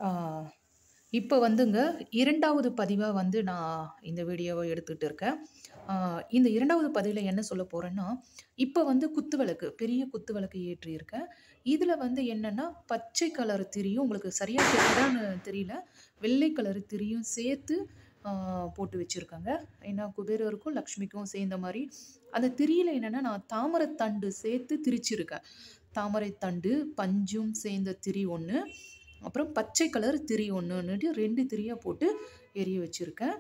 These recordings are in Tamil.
ஆ, இப்போ வந்துங்க இரண்டாவது பதிவா வந்து நான் இந்த வீடியோவ எடுத்துட்டு இருக்கேன். ஆ, இந்த இரண்டாவது பதிவில என்ன சொல்ல போறேன்னா, இப்போ வந்து குத்துவிளக்கு, பெரிய குத்துவிளக்கு ஏற்றியிருக்கேன். இதில வந்து என்னன்னா, பச்சை கலர் திரியும் உங்களுக்கு சரியா தெரியுதான்னு தெரியல. வெள்ளை கலர் திரியும் சேர்த்து ஆ, போட்டு வச்சிருக்கேங்க. ஏன்னா குபேரருக்கும், லக்ஷ்மிக்கும் சேர்ந்த மாரி. அந்த திரியில என்னன்னா, நான் தாமரத்தண்டு சேர்த்து திரிச்சிருக்கேன். தாமரைத்தண்டு, பஞ்சும் சேர்ந்த திரி ஒண்ணு, அப்புறம் பச்சை கலர் திரி ஒண்ணுன்னுட்டு 2 திரியா போட்டு எரிய வச்சிருக்கேன்.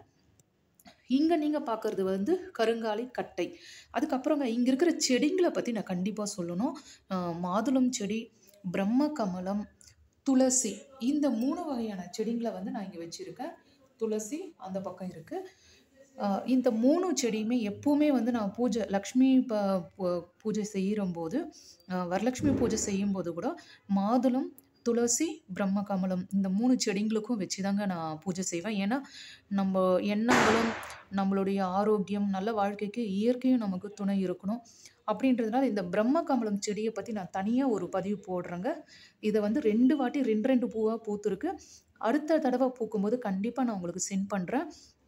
இங்க நீங்க பார்க்கறது வந்து கருங்காலி கட்டை. அதுக்கப்புறங்க இங்க இருக்கிற செடிங்கள பத்தி நான் கண்டிப்பா சொல்லணும். ஆ, மாதுளம் செடி, பிரம்ம கமலம், துளசி இந்த 3 வகையான செடிங்கள வந்து நான் இங்க வச்சிருக்கேன். துளசி அந்த பக்கம் இருக்கு. ஆ, இந்த 3 செடியுமே எப்பவுமே வந்து நான் பூஜை லக்ஷ்மி ப பூ பூஜை செய்யும்போது, அ வரலட்சுமி பூஜை செய்யும்போது கூட மாதுளம், துளசி, பிரம்ம கமலம் இந்த 3 செடிங்களுக்கும் வச்சு தாங்க நான் பூஜை செய்வேன். ஏன்னா, நம்ப எண்ணங்களும், நம்மளுடைய ஆரோக்கியம், நல்ல வாழ்க்கைக்கு இயற்கையும் நமக்கு துணை இருக்கணும். அப்படின்றதுனால இந்த பிரம்ம கமலம் செடிய பத்தி நான் தனியா ஒரு பதிவு போடுறேங்க. இத வந்து 2 வாட்டி 2, 2 பூவா பூத்திருக்கு. அடுத்த தடவ பூக்கும்போது கண்டிப்பா நான் உங்களுக்கு சென்ட் பண்றேன்.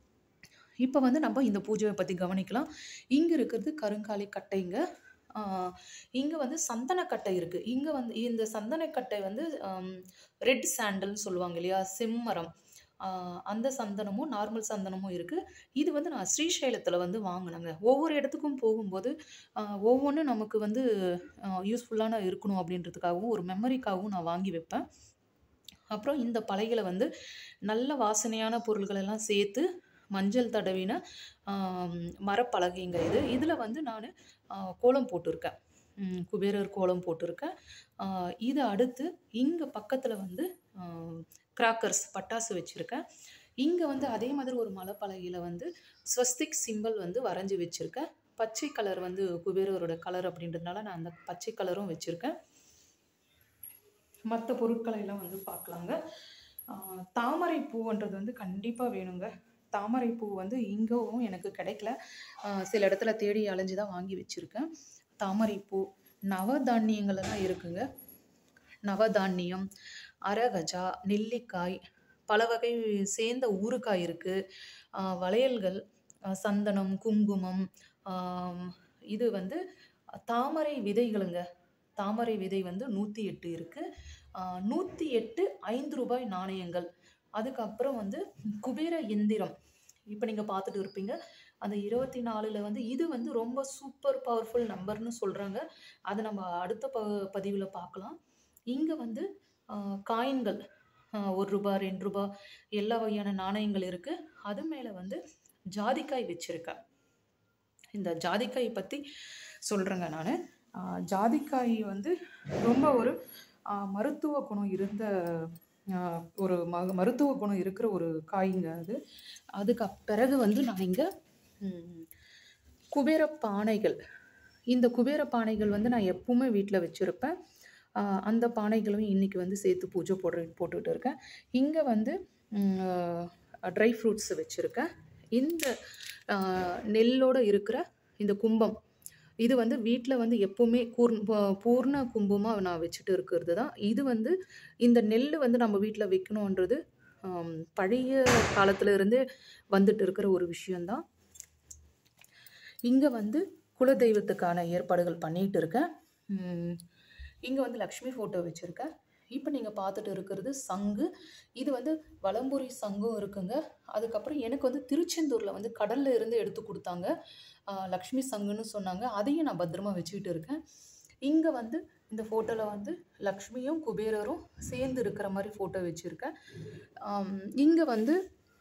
இப்ப வந்து நம்ப இந்த பூஜைய பத்தி கவனிக்கலாம். இங்க இருக்கிறது கருங்காலி கட்டைங்க. ஆ, இங்க வந்து சந்தனக்கட்டை இருக்கு. இங்க வந்து இந்த சந்தனக்கட்டை வந்து அம் ரெட் சாண்டல்ன்னு சொல்லுவாங்க இல்லையா? செம்மரம். ஆ, அந்த சந்தனமும், நார்மல் சந்தனமும் இருக்கு. இது வந்து நான் ஸ்ரீசைலத்தில வந்து வாங்குனேங்க. ஒவ்வொரு இடத்துக்கும் போகும்போது, அ ஒவ்வொன்னும் நமக்கு வந்து அ யூஸ்ஃபுல்லான இருக்கணும் அப்படின்றதுக்காகவும், ஒரு மெமரிக்காகவும் நான் வாங்கி வைப்பேன். அப்புறம் இந்த பலகையில வந்து நல்ல வாசனையான பொருள்கள் எல்லாம் சேர்த்து, மஞ்சள் தடவின ஆ, மரப்பலகைங்க இது. இதில வந்து நானு அ கோலம் போட்டிருக்கேன். ம் குபேரர் கோலம் போட்டிருக்கேன். ஆ, இது அடுத்து இங்க பக்கத்தில வந்து அ கிராக்கர்ஸ் பட்டாசு வச்சிருக்கேன். இங்க வந்து அதே மாதிரி ஒரு மரப்பலகையில வந்து ஸ்வஸ்திக் சிம்பல் வந்து வரைஞ்சு வச்சிருக்கேன். பச்சை கலர் வந்து குபேரரோட கலர் அப்படின்றதுனால நான் அந்த பச்சை கலரும் வச்சிருக்கேன். மத்த பொருட்கள எல்லாம் வந்து பார்க்கலாங்க. ஆ, தாமரை பூன்றது வந்து கண்டிப்பா வேணுங்க. தாமரை பூ வந்து இங்கவும் எனக்கு கிடைக்கல. அ சில இடத்துல தேடி அலைஞ்சு தான் வாங்கி வச்சிருக்கேன். தாமரை பூ, நவதானியங்கள் எல்லாம் இருக்குங்க. நவதானியம், அரகஜா, நெல்லிக்காய், பல வகை சேர்ந்த ஊறுகாய் இருக்கு. ஆ, வளையல்கள், அ சந்தனம், குங்குமம், ஆம் இது வந்து தாமரை விதைகளுங்க. தாமரை விதை வந்து 108 இருக்கு. ஆ, 108 ரூ. 5 நாணயங்கள். அதுக்கப்புறம் வந்து குபேர எந்திரம். இப்ப நீங்க பார்த்துட்டு இருப்பீங்க. அந்த 24ல வந்து இது வந்து ரொம்ப சூப்பர் பவர்ஃபுல் நம்பர்ன்னு சொல்றாங்க. அத நம்ம அடுத்த ப பதிவில பார்க்கலாம். இங்க வந்து ஆ, காயின்கள் அ ரூ. 1, ரூ. 2 எல்லா வகையான நாணயங்கள் இருக்கு. அது மேல வந்து ஜாதிக்காய் வச்சிருக்கேன். இந்த ஜாதிக்காய் பத்தி சொல்றேங்க நானு. ஆ, ஜாதிக்காய் வந்து ரொம்ப ஒரு அ மருத்துவ குணம் இருந்த அ ஒரு ம மருத்துவ குணம் இருக்கிற ஒரு காய்ங்க அது. அதுக்கு பிறகு வந்து நான் இங்க ம் குபேர பானைகள். இந்த குபேர பானைகள் வந்து நான் எப்பவுமே வீட்ல வச்சிருப்பேன். ஆ, அந்த பானைகளும் இன்னைக்கு வந்து சேர்த்து பூஜை போடுற போட்டுட்டு இருக்கேன். இங்க வந்து ம் அ ட்ரை ஃப்ரூட்ஸ் வச்சிருக்கேன். இந்த ஆ, நெல்லோட இருக்கிற இந்த கும்பம். இது வந்து வீட்ல வந்து எப்பவுமே கூர் ப பூர்ண கும்பமா நான் வச்சுட்டு இருக்கிறது தான். இது வந்து இந்த நெல்லு வந்து நம்ம வீட்ல வைக்கணுன்றது அம் பழைய காலத்துல இருந்தே வந்துட்டு இருக்கிற ஒரு விஷயம் தான். இங்க வந்து குலதெய்வத்துக்கான ஏற்பாடுகள் பண்ணிட்டு இருக்கேன். ம் இங்க வந்து லக்ஷ்மி ஃபோட்டோ வச்சிருக்கேன். இப்ப நீங்க பார்த்துட்டு இருக்கிறது சங்கு. இது வந்து வலம்புரி சங்கும் இருக்குங்க. அதுக்கப்புறம் எனக்கு வந்து திருச்செந்தூர்ல வந்து கடல்ல இருந்து எடுத்து குடுத்தாங்க. ஆ, லக்ஷ்மி சங்குன்னு சொன்னாங்க. அதையும் நான் பத்திரமா வச்சுக்கிட்டு இருக்கேன். இங்க வந்து இந்த ஃபோட்டோல வந்து லக்ஷ்மியும், குபேரரும் சேர்ந்து இருக்கிற மாரி ஃபோட்டோ வச்சிருக்கேன். ஆம், இங்க வந்து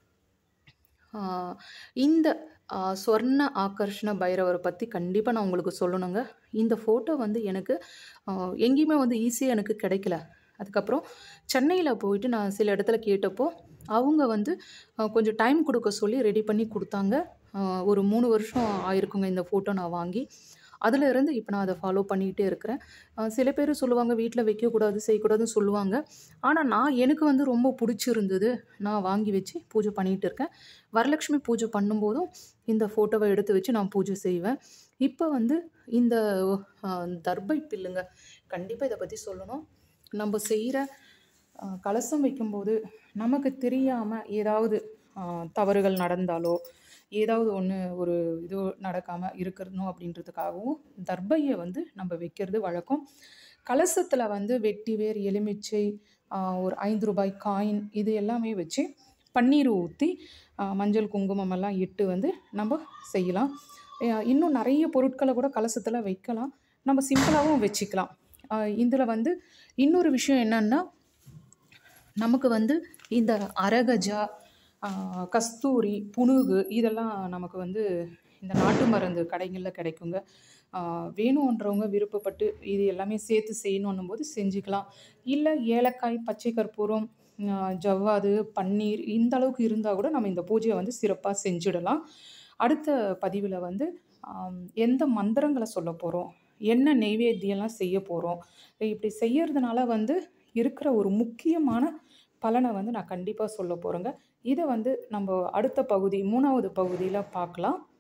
ஆ, இந்த ஆ, சொர்ண ஆகர்ஷண பைரவர பத்தி கண்டிப்பா நான் உங்களுக்கு சொல்லணுங்க. இந்த ஃபோட்டோ வந்து எனக்கு அ எங்கேயுமே வந்து ஈஸியா எனக்கு கிடைக்கல. அதுக்கப்புறம் சென்னையில போயிட்டு நான் சில இடத்துல கேட்டப்போ, அவங்க வந்து அ கொஞ்சம் டைம் குடுக்க சொல்லி ரெடி பண்ணி குடுத்தாங்க. அ ஒரு 3 வருஷம் ஆயிருக்குங்க இந்த ஃபோட்டோ நான் வாங்கி. அதுல இருந்து இப்ப நான் அத ஃபாலோ பண்ணிக்கிட்டே இருக்கிறேன். அ சில பேரு சொல்லுவாங்க, வீட்ல வைக்கக்கூடாது, செய்யக்கூடாதுன்னு சொல்லுவாங்க. ஆனா நான் எனக்கு வந்து ரொம்ப புடிச்சிருந்தது. நான் வாங்கி வச்சு பூஜை பண்ணிட்டு இருக்கேன். வரலட்சுமி பூஜை பண்ணும்போதும் இந்த ஃபோட்டோவ எடுத்து வச்சு நான் பூஜை செய்வேன். இப்ப வந்து இந்த அ தர்பை பில்லுங்க. கண்டிப்பா இத பத்தி சொல்லணும். நம்ப செய்ற அ கலசம் வைக்கும்போது நமக்கு தெரியாம ஏதாவது அ தவறுகள் நடந்தாலோ, ஏதாவது ஒண்ணு ஒரு இது நடக்காம இருக்கணும் அப்படின்றதுக்காகவும், தர்பைய வந்து நம்ம வைக்கிறது வழக்கம். கலசத்தில வந்து வெட்டி வேர், எலுமிச்சை, அ ஒரு ரூ. 5 காயின் இது எல்லாமே வச்சு பன்னீர் ஊத்தி, அ மஞ்சள், குங்குமம் எல்லாம் இட்டு வந்து நம்ப செய்யலாம். அ இன்னும் நெறைய பொருட்கள கூட கலசத்தில வைக்கலாம். நம்ம சிம்பிளாவும் வச்சுக்கலாம். அ இதில வந்து இன்னொரு விஷயம் என்னன்னா, நமக்கு வந்து இந்த அரகஜா, அ கஸ்தூரி, புனுகு இதெல்லாம் நமக்கு வந்து இந்த நாட்டு மருந்து கடைகள்ல கிடைக்குங்க. அ வேணுன்றவங்க விருப்பப்பட்டு இது எல்லாமே சேர்த்து செய்யணுன்னும்போது செஞ்சுக்கலாம். இல்ல ஏலக்காய், பச்சை கற்பூரம், அ ஜவ்வாது, பன்னீர் இந்த அளவுக்கு இருந்தா கூட நம்ம இந்த பூஜைய வந்து சிறப்பா செஞ்சிடலாம். அடுத்த பதிவில வந்து அம் எந்த மந்திரங்கள சொல்லப் போறோம்? என்ன நெய்வேத்தியம்லாம் செய்ய போறோம்? இப்படி செய்யறதுனால வந்து இருக்கிற ஒரு முக்கியமான பலன வந்து நான் கண்டிப்பா சொல்லப் போறேங்க. இத வந்து நம்ப அடுத்த பகுதி 3வது பகுதியில பார்க்கலாம்.